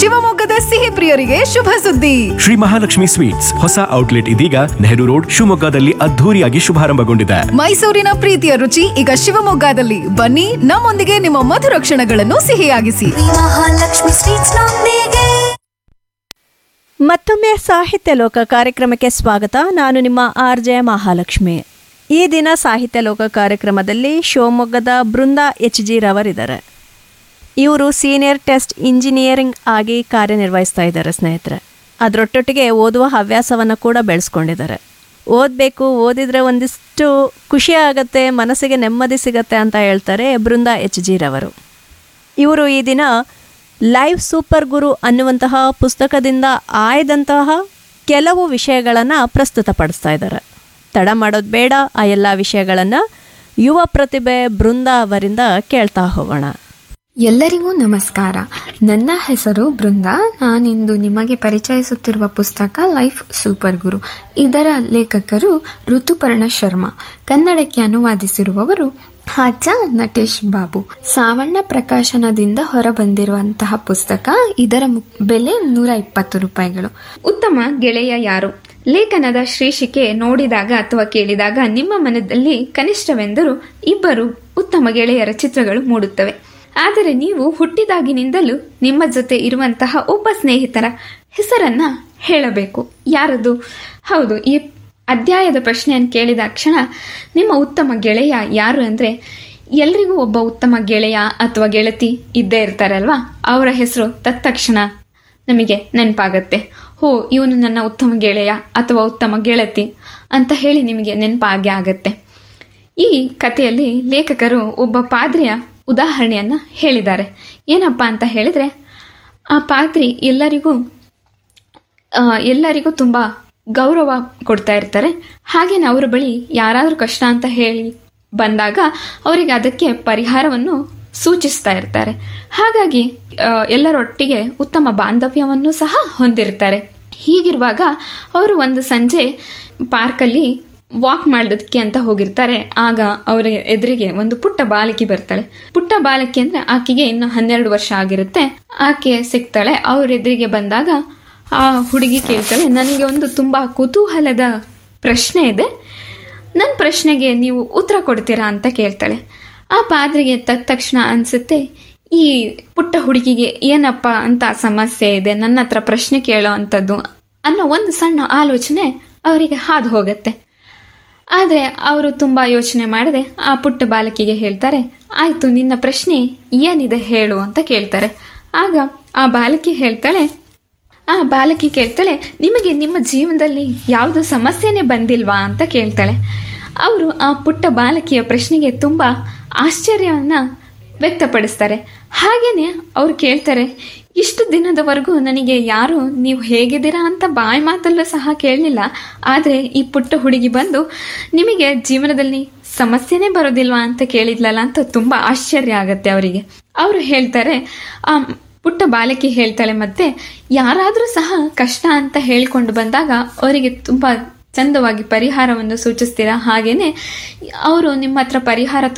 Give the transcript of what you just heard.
ಶಿವಮೊಗ್ಗದ ಸಿಹಿ ಪ್ರಿಯರಿಗೆ ಶುಭ ಸುದ್ದಿ ಶ್ರೀ ಮಹಾಲಕ್ಷ್ಮಿ ಸ್ವೀಟ್ಸ್ ಹೊಸ ಔಟ್ಲೆಟ್ ಇದೀಗ ನೆಹರು ರೋಡ್ ಶಿವಮೊಗ್ಗದಲ್ಲಿ ಅದ್ಧೂರಿಯಾಗಿ ಶುಭಾರಂಭಗೊಂಡಿದೆ ಮೈಸೂರಿನ ಪ್ರೀತಿಯ ರುಚಿ ಈಗ ಶಿವಮೊಗ್ಗದಲ್ಲಿ ಬನ್ನಿ ನಮ್ಮೊಂದಿಗೆ ನಿಮ್ಮ ಮಧುರ ಕ್ಷಣಗಳನ್ನು ಸಿಹಿಯಾಗಿಸಿ ಮಹಾಲಕ್ಷ್ಮಿ ಸ್ವೀಟ್ಸ್ ನೊಂದಿಗೆ ಮತ್ತೊಮ್ಮೆ ಸಾಹಿತ್ಯ ಲೋಕ ಕಾರ್ಯಕ್ರಮಕ್ಕೆ ಸ್ವಾಗತ ನಾನು ನಿಮ್ಮ ಆರ್ ಜೆ ಮಹಾಲಕ್ಷ್ಮಿ ಈ ದಿನ ಸಾಹಿತ್ಯ ಲೋಕ ಕಾರ್ಯಕ್ರಮದಲ್ಲಿ ಶಿವಮೊಗ್ಗದ ಬೃಂದಾ ಎಚ್ ಜಿ ರವರಿದ್ದಾರೆ ಇವರು ಸೀನಿಯರ್ ಟೆಸ್ಟ್ ಇಂಜಿನಿಯರಿಂಗ್ ಆಗಿ ಕಾರ್ಯನಿರ್ವಹಿಸ್ತಾ ಇದ್ದಾರೆ ಸ್ನೇಹಿತರೆ ಅದರೊಟ್ಟೊಟ್ಟಿಗೆ ಓದುವ ಹವ್ಯಾಸವನ್ನು ಕೂಡ ಬೆಳೆಸ್ಕೊಂಡಿದ್ದಾರೆ ಓದಬೇಕು ಓದಿದರೆ ಒಂದಿಷ್ಟು ಖುಷಿ ಆಗುತ್ತೆ ಮನಸ್ಸಿಗೆ ನೆಮ್ಮದಿ ಸಿಗತ್ತೆ ಅಂತ ಹೇಳ್ತಾರೆ ಬೃಂದಾ ಎಚ್ ಜಿ ರವರು ಇವರು ಈ ದಿನ ಲೈವ್ ಸೂಪರ್ ಗುರು ಅನ್ನುವಂತಹ ಪುಸ್ತಕದಿಂದ ಆಯ್ದಂತಹ ಕೆಲವು ವಿಷಯಗಳನ್ನು ಪ್ರಸ್ತುತಪಡಿಸ್ತಾ ಇದ್ದಾರೆ ತಡ ಮಾಡೋದು ಬೇಡ ಆ ಎಲ್ಲ ವಿಷಯಗಳನ್ನು ಯುವ ಪ್ರತಿಭೆ ಬೃಂದ ಅವರಿಂದ ಕೇಳ್ತಾ ಹೋಗೋಣ ಎಲ್ಲರಿಗೂ ನಮಸ್ಕಾರ ನನ್ನ ಹೆಸರು ಬೃಂದ ನಾನಿಂದು ನಿಮಗೆ ಪರಿಚಯಿಸುತ್ತಿರುವ ಪುಸ್ತಕ ಲೈಫ್ ಸೂಪರ್ ಗುರು ಇದರ ಲೇಖಕರು ಋತುಪರ್ಣ ಶರ್ಮಾ ಕನ್ನಡಕ್ಕೆ ಅನುವಾದಿಸಿರುವವರು ಅಜ್ಜ ನಟೇಶ್ ಬಾಬು ಸಾವಣ್ಣ ಪ್ರಕಾಶನದಿಂದ ಹೊರಬಂದಿರುವಂತಹ ಪುಸ್ತಕ ಇದರ ಮು- ಬೆಲೆ ನೂರ ಇಪ್ಪತ್ತು ರೂಪಾಯಿಗಳು ಉತ್ತಮ ಗೆಳೆಯ ಯಾರು ಲೇಖನದ ಶೀರ್ಷಿಕೆ ನೋಡಿದಾಗ ಅಥವಾ ಕೇಳಿದಾಗ ನಿಮ್ಮ ಮನದಲ್ಲಿ ಕನಿಷ್ಠವೆಂದರೂ ಇಬ್ಬರು ಉತ್ತಮ ಗೆಳೆಯರ ಚಿತ್ರಗಳು ಮೂಡುತ್ತವೆ ಆದರೆ ನೀವು ಹುಟ್ಟಿದಾಗಿನಿಂದಲೂ ನಿಮ್ಮ ಜೊತೆ ಇರುವಂತಹ ಒಬ್ಬ ಸ್ನೇಹಿತರ ಹೆಸರನ್ನ ಹೇಳಬೇಕು ಯಾರದು ಹೌದು ಈ ಅಧ್ಯಾಯದ ಪ್ರಶ್ನೆಯನ್ನು ಕೇಳಿದ ಕ್ಷಣ ನಿಮ್ಮ ಉತ್ತಮ ಗೆಳೆಯ ಯಾರು ಅಂದ್ರೆ ಎಲ್ರಿಗೂ ಒಬ್ಬ ಉತ್ತಮ ಗೆಳೆಯ ಅಥವಾ ಗೆಳತಿ ಇದ್ದೇ ಇರ್ತಾರಲ್ವಾ ಅವರ ಹೆಸರು ತತ್ಕ್ಷಣ ನಮಗೆ ನೆನಪಾಗತ್ತೆ ಹೋ ಇವನು ನನ್ನ ಉತ್ತಮ ಗೆಳೆಯ ಅಥವಾ ಉತ್ತಮ ಗೆಳತಿ ಅಂತ ಹೇಳಿ ನಿಮಗೆ ನೆನಪಾಗೆ ಆಗತ್ತೆ ಈ ಕಥೆಯಲ್ಲಿ ಲೇಖಕರು ಒಬ್ಬ ಪಾದ್ರಿಯ ಉದಾಹರಣೆಯನ್ನ ಹೇಳಿದ್ದಾರೆ ಏನಪ್ಪಾ ಅಂತ ಹೇಳಿದ್ರೆ ಆ ಪಾದ್ರಿ ಎಲ್ಲರಿಗೂ ಆ, ಎಲ್ಲರಿಗೂ ತುಂಬಾ ಗೌರವ ಕೊಡ್ತಾ ಇರ್ತಾರೆ ಹಾಗೇನೆ ಅವರ ಬಳಿ ಯಾರಾದ್ರೂ ಕಷ್ಟ ಅಂತ ಹೇಳಿ ಬಂದಾಗ ಅವರಿಗೆ ಅದಕ್ಕೆ ಪರಿಹಾರವನ್ನು ಸೂಚಿಸ್ತಾ ಇರ್ತಾರೆ ಹಾಗಾಗಿ ಆ, ಎಲ್ಲರೊಟ್ಟಿಗೆ ಉತ್ತಮ ಬಾಂಧವ್ಯವನ್ನು ಸಹ ಹೊಂದಿರ್ತಾರೆ ಹೀಗಿರುವಾಗ ಅವರು ಒಂದು ಸಂಜೆ ಪಾರ್ಕಲ್ಲಿ ವಾಕ್ ಮಾಡೋದಕ್ಕೆ ಅಂತ ಹೋಗಿರ್ತಾರೆ ಆಗ ಅವರ ಎದುರಿಗೆ ಒಂದು ಪುಟ್ಟ ಬಾಲಕಿ ಬರ್ತಾಳೆ ಪುಟ್ಟ ಬಾಲಕಿ ಅಂದ್ರೆ ಆಕೆಗೆ ಇನ್ನು ಹನ್ನೆರಡು ವರ್ಷ ಆಗಿರುತ್ತೆ ಆಕೆ ಸಿಗ್ತಾಳೆ ಅವ್ರ ಎದುರಿಗೆ ಬಂದಾಗ ಆ ಹುಡುಗಿ ಕೇಳ್ತಾಳೆ ನನಗೆ ಒಂದು ತುಂಬಾ ಕುತೂಹಲದ ಪ್ರಶ್ನೆ ಇದೆ ನನ್ನ ಪ್ರಶ್ನೆಗೆ ನೀವು ಉತ್ತರ ಕೊಡ್ತೀರಾ ಅಂತ ಕೇಳ್ತಾಳೆ ಆ ಪಾದ್ರಿಗೆ ತಕ್ಷಣ ಅನ್ಸುತ್ತೆ ಈ ಪುಟ್ಟ ಹುಡುಗಿಗೆ ಏನಪ್ಪ ಅಂತ ಸಮಸ್ಯೆ ಇದೆ ನನ್ನ ಹತ್ರ ಪ್ರಶ್ನೆ ಕೇಳೋ ಅಂಥದ್ದು ಅನ್ನೋ ಒಂದು ಸಣ್ಣ ಆಲೋಚನೆ ಅವರಿಗೆ ಹಾದು ಹೋಗುತ್ತೆ ಆದರೆ ಅವರು ತುಂಬಾ ಯೋಚನೆ ಮಾಡದೆ ಆ ಪುಟ್ಟ ಬಾಲಕಿಗೆ ಹೇಳ್ತಾರೆ ಆಯ್ತು ನಿನ್ನ ಪ್ರಶ್ನೆ ಏನಿದೆ ಹೇಳು ಅಂತ ಕೇಳ್ತಾರೆ ಆಗ ಆ ಬಾಲಕಿ ಹೇಳ್ತಾಳೆ ಆ ಬಾಲಕಿ ಕೇಳ್ತಾಳೆ ನಿಮಗೆ ನಿಮ್ಮ ಜೀವನದಲ್ಲಿ ಯಾವುದು ಸಮಸ್ಯೆನೇ ಬಂದಿಲ್ವಾ ಅಂತ ಕೇಳ್ತಾಳೆ ಅವರು ಆ ಪುಟ್ಟ ಬಾಲಕಿಯ ಪ್ರಶ್ನೆಗೆ ತುಂಬಾ ಆಶ್ಚರ್ಯವನ್ನ ವ್ಯಕ್ತಪಡಿಸ್ತಾರೆ ಹಾಗೇನೆ ಅವ್ರು ಕೇಳ್ತಾರೆ ಇಷ್ಟು ದಿನದವರೆಗೂ ನನಗೆ ಯಾರು ನೀವು ಹೇಗಿದ್ದೀರಾ ಅಂತ ಬಾಯಿ ಮಾತಲ್ಲೂ ಸಹ ಕೇಳಲಿಲ್ಲ ಆದರೆ ಈ ಪುಟ್ಟ ಹುಡುಗಿ ಬಂದು ನಿಮಗೆ ಜೀವನದಲ್ಲಿ ಸಮಸ್ಯೆನೇ ಬರೋದಿಲ್ವಾ ಅಂತ ಕೇಳಿದ್ಲಲ್ಲ ಅಂತ ತುಂಬಾ ಆಶ್ಚರ್ಯ ಆಗತ್ತೆ ಅವರಿಗೆ ಅವರು ಹೇಳ್ತಾರೆ ಆ ಪುಟ್ಟ ಬಾಲಕಿ ಹೇಳ್ತಾಳೆ ಮತ್ತೆ ಯಾರಾದರೂ ಸಹ ಕಷ್ಟ ಅಂತ ಹೇಳ್ಕೊಂಡು ಬಂದಾಗ ಅವರಿಗೆ ತುಂಬಾ ಚಂದವಾಗಿ ಪರಿಹಾರವನ್ನು ಸೂಚಿಸ್ತೀರಾ ಹಾಗೇನೆ ಅವರು ನಿಮ್ಮ ಹತ್ರ ಪರಿಹಾರ